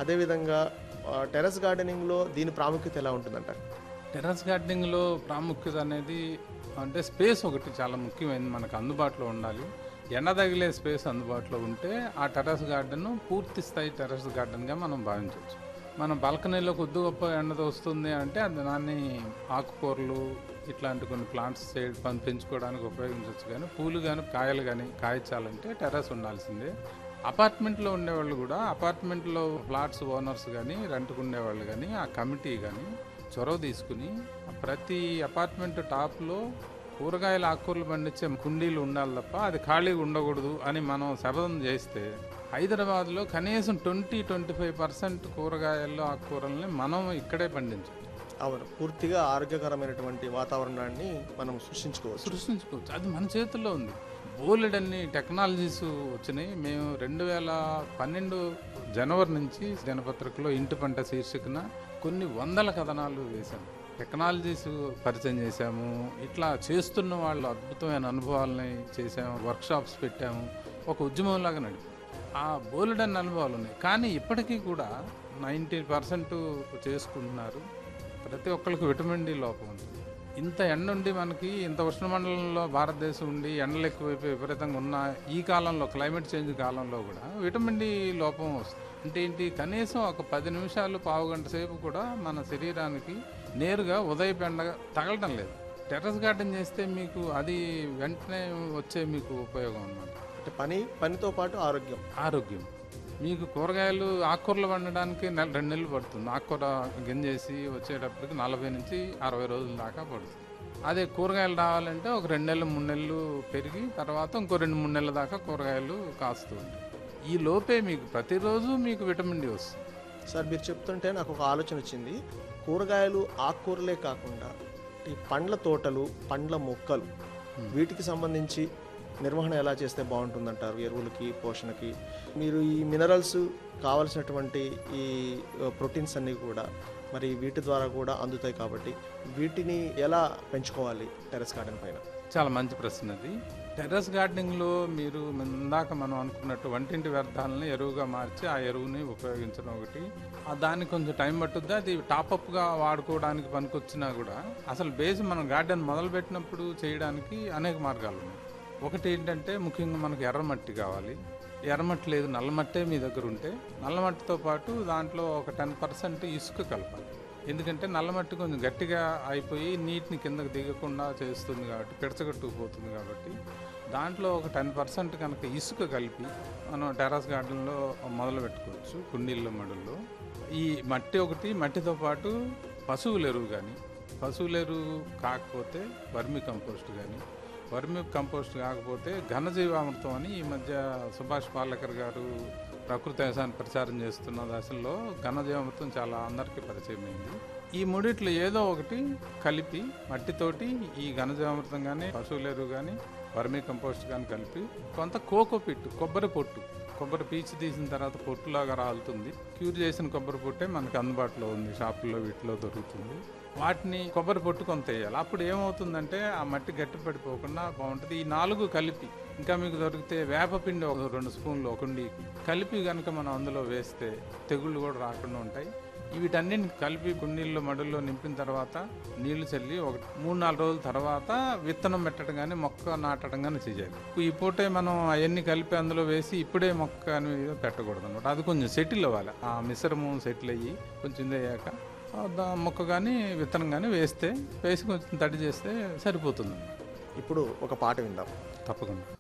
అదేవిధంగా ఆ, టెర్రస్ గార్డెనింగ్లో దీని ప్రాముఖ్యత ఎలా ఉంటుందంటారు టెర్రస్ గార్డెనింగ్లో ప్రాముఖ్యత అనేది అంటే స్పేస్ ఒకటి చాలా ముఖ్యమైనది మనకు అందుబాటులో ఉండాలి ఎండ తగిలే స్పేస్ అందుబాటులో ఉంటే ఆ టెర్రస్ గార్డెన్ పూర్తి స్థాయి టెర్రస్ గార్డెన్గా మనం భావించవచ్చు మనం బాల్కనీలో కొద్ది గొప్ప ఎండ వస్తుంది అంటే అది దాన్ని ఆకుకూరలు ఇట్లాంటి కొన్ని ప్లాంట్స్ చేయడం పెంచుకోవడానికి ఉపయోగించవచ్చు కానీ పూలు కానీ కాయలు కానీ కాయచాలంటే టెర్రస్ ఉండాల్సిందే అపార్ట్మెంట్లో ఉండేవాళ్ళు కూడా అపార్ట్మెంట్లో ఫ్లాట్స్ ఓనర్స్ కానీ రెంట్కు ఉండేవాళ్ళు కానీ ఆ కమిటీ కానీ చొరవ తీసుకుని ప్రతి అపార్ట్మెంట్ టాప్లో కూరగాయలు ఆకుకూరలు పండించే కుండీలు ఉండాలి తప్ప అది ఖాళీగా ఉండకూడదు అని మనం శపథం చేస్తే హైదరాబాద్లో కనీసం ట్వంటీ ట్వంటీ ఫైవ్ పర్సెంట్ కూరగాయల్లో ఆకుకూరల్ని మనం ఇక్కడే పండించవచ్చు అవును పూర్తిగా ఆరోగ్యకరమైనటువంటి వాతావరణాన్ని మనం సృష్టించుకోవచ్చు సృష్టించుకోవచ్చు అది మన చేతుల్లో ఉంది బోలెడన్ని టెక్నాలజీస్ వచ్చినాయి మేము రెండు వేల పన్నెండు జనవరి నుంచి దినపత్రికలో ఇంటి పంట శీర్షికన కొన్ని వందల కథనాలు వేశాము టెక్నాలజీస్ పరిచయం చేశాము ఇట్లా చేస్తున్న వాళ్ళు అద్భుతమైన అనుభవాలని చేసాము వర్క్షాప్స్ పెట్టాము ఒక ఉద్యమంలాగా నడిపాము ఆ బోలెడన్ని అనుభవాలు ఉన్నాయి కానీ ఇప్పటికీ కూడా నైంటీ పర్సెంట్ చేసుకుంటున్నారు ప్రతి ఒక్కరికి విటమిన్ డి లోపం ఉంది ఇంత ఎండ ఉండి మనకి ఇంత ఉష్ణమండలంలో భారతదేశం ఉండి ఎండలు ఎక్కువైపోయి విపరీతంగా ఉన్న ఈ కాలంలో క్లైమేట్ చేంజ్ కాలంలో కూడా విటమిన్ డి లోపం వస్తుంది అంటే ఏంటి కనీసం ఒక పది నిమిషాలు పావు గంట సేపు కూడా మన శరీరానికి నేరుగా ఉదయం ఎండ తగలడం లేదు టెర్రస్ గార్డెన్ చేస్తే మీకు అది వెంటనే వచ్చే మీకు ఉపయోగం అన్నమాట అంటే పని పనితో పాటు ఆరోగ్యం ఆరోగ్యం మీకు కూరగాయలు ఆకుకూరలు వండడానికి నెల రెండు నెలలు పడుతుంది ఆకుకూర గింజేసి వచ్చేటప్పటికి నలభై నుంచి అరవై రోజుల దాకా పడుతుంది అదే కూరగాయలు రావాలంటే ఒక రెండు నెలలు మూడు నెలలు పెరిగి తర్వాత ఇంకో రెండు మూడు నెలల దాకా కూరగాయలు కాస్తూ ఉంటాయి ఈ లోపే మీకు ప్రతిరోజు మీకు విటమిన్ డి వస్తుంది సార్ మీరు చెప్తుంటే నాకు ఒక ఆలోచన వచ్చింది కూరగాయలు ఆకుకూరలే కాకుండా ఈ పండ్ల తోటలు పండ్ల మొక్కలు వీటికి సంబంధించి నిర్వహణ ఎలా చేస్తే బాగుంటుందంటారు ఎరువులకి పోషణకి మీరు ఈ మినరల్స్ కావలసినటువంటి ఈ ప్రోటీన్స్ అన్నీ కూడా మరి వీటి ద్వారా కూడా అందుతాయి కాబట్టి వీటిని ఎలా పెంచుకోవాలి టెరెస్ గార్డెన్ పైన చాలా మంచి ప్రశ్న అది టెర్రస్ గార్డెనింగ్లో మీరు ఇందాక మనం అనుకున్నట్టు వంటింటి వ్యర్థాలని ఎరువుగా మార్చి ఆ ఎరువుని ఉపయోగించడం ఒకటి ఆ దానికి కొంచెం టైం పట్టుద్ది అది టాపప్గా వాడుకోవడానికి పనికొచ్చినా కూడా అసలు బేస్ మనం గార్డెన్ మొదలుపెట్టినప్పుడు చేయడానికి అనేక మార్గాలు ఉన్నాయి ఒకటి ఏంటంటే ముఖ్యంగా మనకు ఎర్రమట్టి కావాలి ఎర్రమట్టి లేదు నల్లమట్టే మీ దగ్గర ఉంటే నల్లమట్టితో పాటు దాంట్లో ఒక టెన్ పర్సెంట్ ఇసుక కలపాలి ఎందుకంటే నల్లమట్టి కొంచెం గట్టిగా అయిపోయి నీటిని కిందకు దిగకుండా చేస్తుంది కాబట్టి పిడచగట్టుకుపోతుంది కాబట్టి దాంట్లో ఒక టెన్ పర్సెంట్ కనుక ఇసుక కలిపి మనం టెర్రస్ గార్డెన్లో మొదలు పెట్టుకోవచ్చు కుండీల్లో మడుల్లో ఈ మట్టి ఒకటి మట్టితో పాటు పశువుల ఎరువు కానీ పశువుల ఎరువు కాకపోతే వర్మి కంపోస్ట్ కానీ వర్మి కంపోస్ట్ కాకపోతే ఘనజీవామృతం అని ఈ మధ్య సుభాష్ పాలేకర్ గారు ప్రకృతి వ్యవసాయాన్ని ప్రచారం చేస్తున్న దశలో ఘనజీవామృతం చాలా అందరికీ పరిచయం అయింది ఈ మూడిట్లో ఏదో ఒకటి కలిపి మట్టితోటి ఈ ఘనజీవామృతం కానీ పశువుల ఎరువు కానీ వర్మి కంపోస్ట్ కానీ కలిపి కొంత కోకో పిట్టు కొబ్బరి పొట్టు కొబ్బరి పీచు తీసిన తర్వాత పొట్టులాగా రాలుతుంది క్యూర్ చేసిన కొబ్బరి పొట్టే మనకు అందుబాటులో ఉంది షాపుల్లో వీటిలో దొరుకుతుంది వాటిని కొబ్బరి పొట్టు కొంత వేయాలి అప్పుడు ఏమవుతుందంటే ఆ మట్టి గట్టి పడిపోకుండా బాగుంటుంది ఈ నాలుగు కలిపి ఇంకా మీకు దొరికితే వేపపిండి ఒక రెండు స్పూన్లు ఒక కుండీకి కలిపి కనుక మనం అందులో వేస్తే తెగుళ్ళు కూడా రాకుండా ఉంటాయి వీటన్నిటిని కలిపి కుండీల్లో మడుల్లో నింపిన తర్వాత నీళ్లు చల్లి ఒక మూడు నాలుగు రోజుల తర్వాత విత్తనం పెట్టడం కానీ మొక్క నాటడం కానీ చేయాలి ఈ పూటే మనం అవన్నీ కలిపి అందులో వేసి ఇప్పుడే మొక్క అని పెట్టకూడదు అనమాట అది కొంచెం సెటిల్ అవ్వాలి ఆ మిశ్రమం సెటిల్ అయ్యి కొంచెం ఇది అయ్యాక ఆ దా మొక్క కానీ విత్తనం కానీ వేస్తే వేసి కొంచెం తడి చేస్తే సరిపోతుంది ఇప్పుడు ఒక పాట విందాం తప్పకుండా